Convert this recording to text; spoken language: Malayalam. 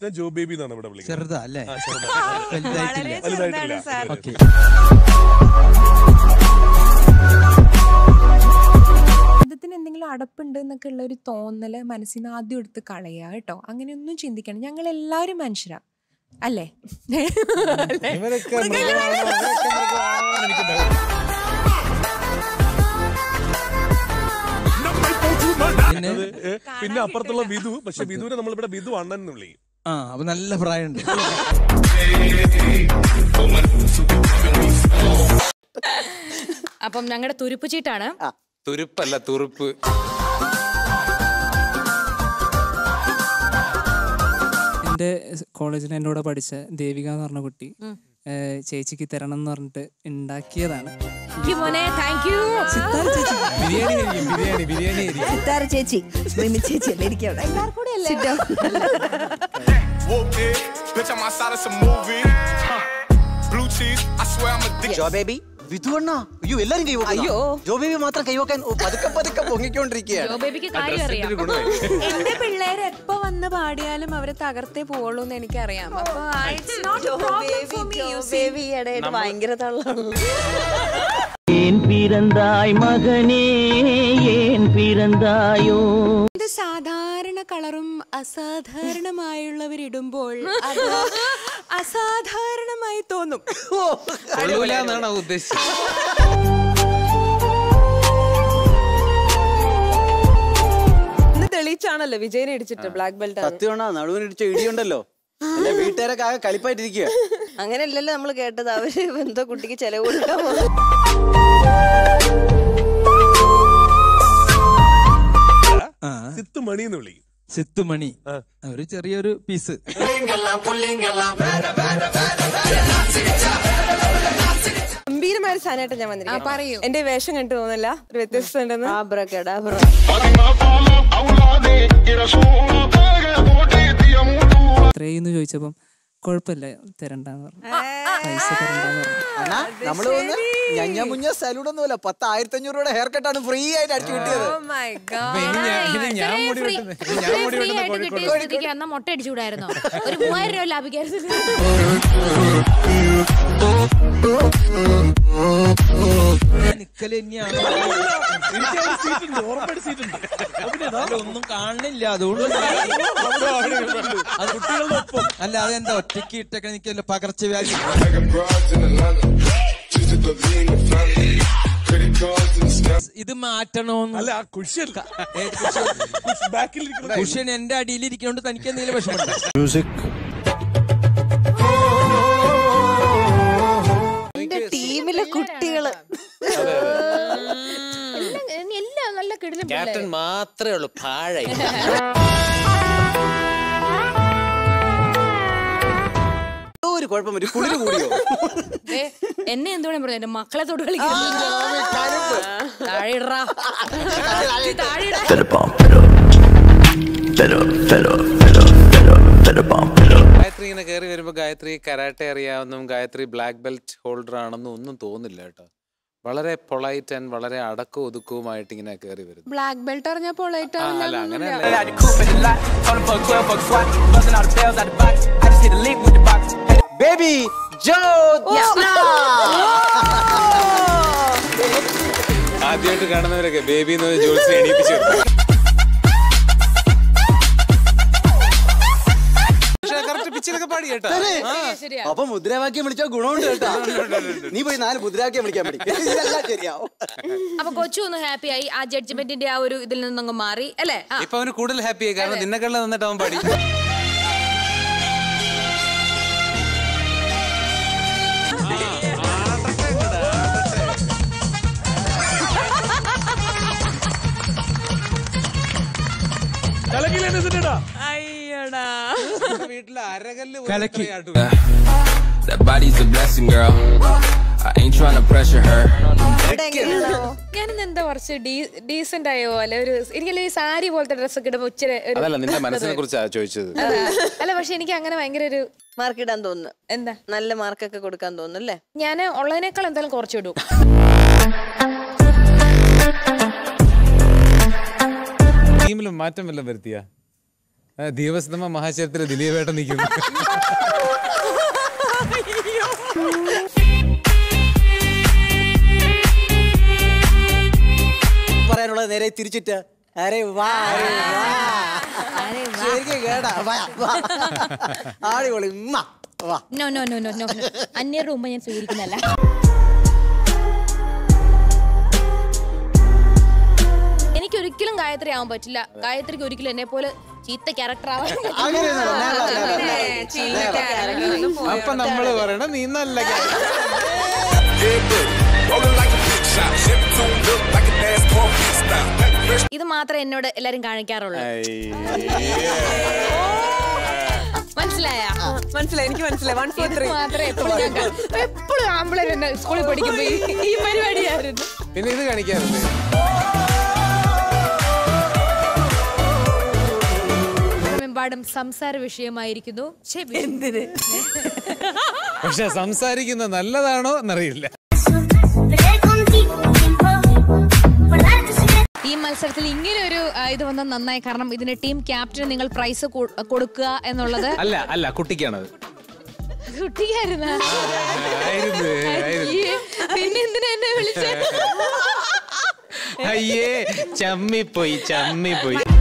ജോൾസിനെ ജോ ബേബി എന്നാണ് ഇവിടെ വിളിക്കുന്നത് ചെറുതാ അല്ലേ ആ, ചെറുതാ. വലുതായിട്ടില്ല വലുതായിട്ടില്ല ഓക്കെ ബന്ധത്തിന് എന്തെങ്കിലും അടപ്പുണ്ട് എന്നൊക്കെ ഉള്ള ഒരു തോന്നല് മനസ്സിൽ നിന്ന് ആദ്യം എടുത്ത് കളയുക കേട്ടോ അങ്ങനെയൊന്നും ചിന്തിക്കണം ഞങ്ങൾ എല്ലാവരും മനുഷ്യരാ അല്ലേ ഇവരൊക്കെ മൃഗമാണോ? അവരൊക്കെ മൃഗമാണോ എന്ന് എനിക്ക് doubt. പിന്നെ അത്, ഏ, പിന്നെ അപ്പുറത്തുള്ള വിധു പക്ഷെ വിധുവിനെ നമ്മളിവിടെ വിധു അണ്ണൻ എന്ന് വിളിക്കും ആ അപ്പൊ നല്ല പ്രായമുണ്ട് അപ്പം ഞങ്ങളുടെ തുരുപ്പ് ചീട്ടാണ് തുരുപ്പല്ല തുറുപ്പ് എൻ്റെ കോളേജിൽ എൻ്റെ കൂടെ പഠിച്ച ദേവിക എന്ന് പറഞ്ഞ കുട്ടി ഏഹ് ചേച്ചിക്ക് തരണം എന്ന് പറഞ്ഞിട്ട് ഉണ്ടാക്കിയതാണ് മോനെ താങ്ക് യു ബിരിയാണി കഴിക്കും ബിരിയാണി ബിരിയാണി കഴിക്കും സിത്താര ചേച്ചി മിമി ചേച്ചി അല്ലേ ഇരിക്കവിടെ Sit down. Whoop it, bitch, I'm outside of some movie. Huh. Blue cheese, I swear I'm addicted. Jo Baby വിധുവണ്ണ അയ്യോ എല്ലാരും കൈവക്കാൻ അയ്യോ. ജോ ബേബി മാത്രം കൈവക്കാൻ ഓ, പതുക്കെ പതുക്കെ പൊങ്ങിക്കൊണ്ടിരിക്കുകയാണ് ബേബിക്ക് കാര്യം അറിയാം ഒരു ഗുണമായി എന്റെ പിള്ളേര് എപ്പോ വന്ന് പാടിയാലും അവര് തകർത്തേ പോവുള്ളൂ എന്ന് എനിക്കറിയാം അപ്പൊ it's not a problem for me, you see. Baby ഇടയിൽ ഭയങ്കര തള്ളാണ് ஏன் பிறந்தாய் மகனே ஏன் பிறந்தாயோ ഇത് സാധാരണ കളറും അസാധാരണമായുള്ളവരിടുമ്പോൾ അത് അസാധാരണമായി തോന്നും കൊള്ളൂല എന്നാണ് ഉദ്ദേശിച്ചത് ഇന്ന് തെളിയിച്ചാണല്ലോ വിജയനെ ഇടിച്ചിട്ട് ബ്ലാക്ക് ബെൽറ്റ് സത്യമാണോ നടുവിനിടിച്ച ഇടിയുണ്ടല്ലോ എന്റെ വീട്ടുകാരൊക്കെ ആകെ കളിപ്പായിട്ടിരിക്കുക അങ്ങനെയല്ലല്ലോ നമ്മൾ കേട്ടത് അവര് എന്തോ കുട്ടിക്ക് ചെലവ് കൊടുക്കാൻ ആ സിത്ത് മണി എന്ന് വിളിക്കും സിത്തുമണി ഒരു ചെറിയൊരു പീസ് ഗംഭീരമായ ഒരു സാധനമായിട്ട് ഞാൻ വന്നിരിക്കുന്നത് പറയൂ. എന്റെ വേഷം കണ്ടു തോന്നില്ല ഒരു വ്യത്യസ്തത ഉണ്ടെന്ന് എത്രയെന്ന് ചോദിച്ചപ്പം കുഴപ്പമില്ല തരണ്ടെന്ന് പറഞ്ഞു പൈസ തരണ്ടെന്ന് പറഞ്ഞു അണ്ണാ നമ്മള് വന്ന് ഞഞ്ഞ മുഞ്ഞ സലൂൺ ഒന്നുമല്ല പത്ത് ആയിരത്തി അഞ്ഞൂറ് രൂപയുടെ ഹെയർ കട്ടാണ് ഫ്രീ ആയിട്ട് അടിച്ചു കിട്ടിയത് Oh my God. അപ്പൊ ഇനി ഞാൻ- ഇനി ഞാൻ മുടി വെട്ടുന്നത് ഞാൻ മുടി ഫ്രീ വെട്ടുന്ന ആയിട്ട് കിട്ടിയ കോഴിക്കോട് സ്ഥിതിക്ക് എന്നാ മുട്ട അടിച്ചുകൂടായിരുന്നോ ഒരു മൂവായിരം രൂപ ലാഭിക്കായിരുന്നു നിക്കല് തന്നെയാണ് അല്ല, ഒന്നും കാണുന്നില്ല അതുകൊണ്ട് അത് അല്ല അതെന്താ ഒറ്റയ്ക്ക് ഇട്ടൊക്കെ നിക്കല്ലോ പകർച്ചവ്യാധി ഇത് മാറ്റണോന്ന് അല്ല ആ കുഷ്യൻ ഏത് കുഷ്യൻ? ബാക്കിൽ കുഷ്യൻ എന്റെ അടിയിലിരിക്കണോണ്ട് തനിക്ക് എന്തെങ്കിലും വിഷമമുണ്ടോ എന്റെ ടീമിലെ കുട്ടികള് എല്ലാം- എല്ലാം നല്ല കിടിലും ക്യാപ്റ്റൻ മാത്രമേ ഉള്ളൂ പാഴ എന്തോ ഒരു കുഴപ്പം ഒരു കുളിര് കൂടിയോ എന്നെ എന്തുവേണം പറഞ്ഞു എന്റെ മക്കളെ തൊട്ട് കളിക്കുന്നു താഴെയിടാ താഴെയിടാ ഗായത്രി ഇങ്ങനെ കയറി വരുമ്പോ ഗായത്രി കരാട്ടെ അറിയാവുന്നതും ഗായത്രി ബ്ലാക്ക് ബെൽറ്റ് ഹോൾഡർ ആണെന്നും ഒന്നും തോന്നില്ല കേട്ടോ വളരെ പൊളൈറ്റ് ആൻഡ് വളരെ അടക്കവും ഒതുക്കവുമായിട്ട് ഇങ്ങനെ കയറി വരുന്നു ബ്ലാക്ക് ബെൽറ്റ് അറിഞ്ഞ പൊളൈറ്റ് ആ, അല്ല അങ്ങനെ ബേബി ജോ ആദ്യമായിട്ട് കാണുന്നവരൊക്കെ ബേബി എന്ന് ജോൽസ് എണീപ്പിച്ചു കറക്റ്റ് പിച്ചിലൊക്കെ പാടി കേട്ടോ ആ. ശരിയാ അപ്പൊ മുദ്രാവാക്യം വിളിച്ചാൽ ഗുണമുണ്ട് കേട്ടോ നീ പോയി നാല് മുദ്രാവാക്യം വിളിക്കാൻ പഠിക്കും ഇതെല്ലാം ശരിയാവും അപ്പൊ കൊച്ചു ഒന്ന് ഹാപ്പി ആയി ആ ജഡ്ജ്മെന്റിന്റെ ആ ഒരു ഇതിൽ നിന്നങ്ങ് മാറി അല്ലേ ആ ഇപ്പൊ അവന് കൂടുതൽ ഹാപ്പി ആയി കാരണം നിന്നെക്കാളും നന്നായിട്ട് അവൻ പാടി കലകിലെ നിന്നിട്ടാ അയ്യടാ വീട്ടിൽ അരകല്ല് കലക്കി. That body's a blessing, girl. I ain't trying to pressure her. ഞാനിന്ന് എന്താ കുറച്ച് ഡീസെന്റ് ആയോ അല്ലെ ഒരു എനിക്കല്ലേ ഈ സാരി പോലത്തെ ഡ്രസ്സൊക്കെ ഇടുമ്പോ ഇച്ചിരി ഒരു അതല്ല നിന്റെ മനസ്സിനെ കുറിച്ചാ ചോദിച്ചത് അതാ. അല്ല പക്ഷെ എനിക്ക് അങ്ങനെ ഭയങ്കര ഒരു മാർക്ക് ഇടാൻ തോന്നുന്നു എന്താ നല്ല മാർക്കൊക്കെ കൊടുക്കാൻ തോന്നുന്നു അല്ലേ ഞാൻ ഉള്ളതിനേക്കാൾ എന്തായാലും കുറച്ചിടും ടീമിൽ മാറ്റം വല്ലതും വരുത്തിയ ആ, ദീപസ്തംഭ മഹാശയത്തിൽ ദിലീപേട്ടൻ നിൽക്കുന്നു പറയാനുള്ളത് നേരെ തിരിച്ചിട്ട് അരെ വാ അരെ വാ ശരിക്കും കേടാ വാ വാ ആടിപൊളി ഉമ്മ വാ no no no no no അന്യരുടെ മുമ്പ് ഞാൻ സ്വീകരിക്കുന്നല്ല എനിക്ക് ഒരിക്കലും ഗായത്രി ആവാൻ പറ്റില്ല ഗായത്രിക്ക് ഒരിക്കലും എന്നെ പോലെ ചീത്ത ക്യാരക്ടർ ആവാൻ അപ്പൊ നമ്മള് പറയണം നീ നല്ല Rolling like a big shot. Chevy tuned up like a NASCAR pit stop. ഇത് മാത്രമേ എന്നോട് എല്ലാരും കാണിക്കാറുള്ളൂ മനസ്സിലായ മനസ്സിലായി എനിക്ക് മനസ്സിലായി വൺ ഫോർ ത്രീ മാത്രമേ എപ്പോഴും ഞാൻ എപ്പോഴും ആമ്പിളർ എന്നെ സ്കൂളിൽ പഠിക്കുമ്പോ ഈ- ഈ പരിപാടിയായിരുന്നു പിന്നെ ഇത് കാണിക്കാറുണ്ട് എമ്പാടും സംസാര വിഷയമായിരിക്കുന്നു എന്തിന് പക്ഷെ സംസാരിക്കുന്നത് നല്ലതാണോ എന്നറിയില്ല ഈ മത്സരത്തിൽ ഇങ്ങനെ ഒരു ആ, ഇത് വന്നത് നന്നായി കാരണം ഇതിന് ടീം ക്യാപ്റ്റന് നിങ്ങൾ പ്രൈസ് കൊടുക്കുക എന്നുള്ളത് അല്ല അല്ല കുട്ടിക്കാണത് കുട്ടിയായിരുന്ന ആയിരുന്നു, ആയിരുന്നു. പിന്നെ എന്തിനാ എന്നെ വിളിച്ചത് അയ്യേ ചമ്മിപ്പോയി ചമ്മിപ്പോയി